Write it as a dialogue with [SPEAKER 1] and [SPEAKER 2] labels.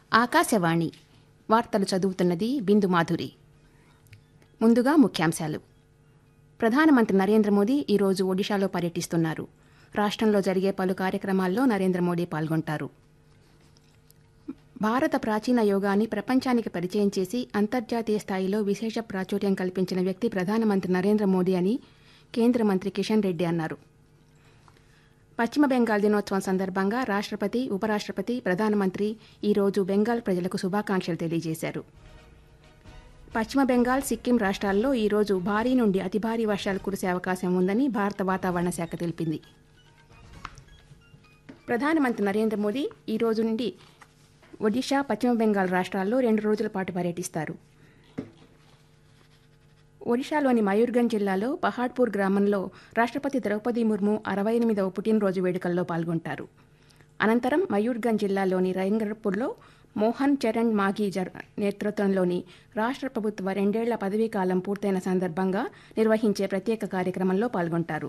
[SPEAKER 1] ఆకాశవాణి వార్తలు చదువుతున్నది బిందు మాధురి ముందుగా ముఖ్యాంశాలు ప్రధానమంత్రి నరేంద్ర మోదీ ఈరోజు ఒడిశాలో పర్యటిస్తున్నారు రాష్ట్రంలో జరిగే పలు కార్యక్రమాల్లో నరేంద్ర మోదీ పాల్గొంటారు భారత ప్రాచీన యోగాన్ని ప్రపంచానికి పరిచయం చేసి అంతర్జాతీయ స్థాయిలో విశేష ప్రాచుర్యం కల్పించిన వ్యక్తి ప్రధానమంత్రి నరేంద్ర మోదీ అని కేంద్ర మంత్రి కిషన్ రెడ్డి అన్నారు పశ్చిమ బెంగాల్ దినోత్సవం సందర్భంగా రాష్ట్రపతి ఉపరాష్ట్రపతి ప్రధానమంత్రి ఈరోజు బెంగాల్ ప్రజలకు శుభాకాంక్షలు తెలియజేశారు పశ్చిమ బెంగాల్ సిక్కిం రాష్ట్రాల్లో ఈరోజు భారీ నుండి అతి భారీ వర్షాలు కురిసే అవకాశం ఉందని భారత వాతావరణ శాఖ తెలిపింది ప్రధానమంత్రి నరేంద్ర మోదీ ఈ రోజు నుండి ఒడిషా పశ్చిమ బెంగాల్ రాష్ట్రాల్లో రెండు రోజుల పాటు పర్యటిస్తారు ఒడిశాలోని మయూర్గంజ్ జిల్లాలో పహాడ్పూర్ గ్రామంలో రాష్ట్రపతి ద్రౌపది ముర్ము అరవై ఎనిమిదవ పుట్టినరోజు వేడుకల్లో పాల్గొంటారు అనంతరం మయూర్గంజ్ జిల్లాలోని రైంగర్పూర్లో మోహన్ చరణ్ మాఘీ జర్ నేతృత్వంలోని రాష్ట్ర ప్రభుత్వ రెండేళ్ల పదవీకాలం పూర్తయిన సందర్భంగా నిర్వహించే ప్రత్యేక కార్యక్రమంలో పాల్గొంటారు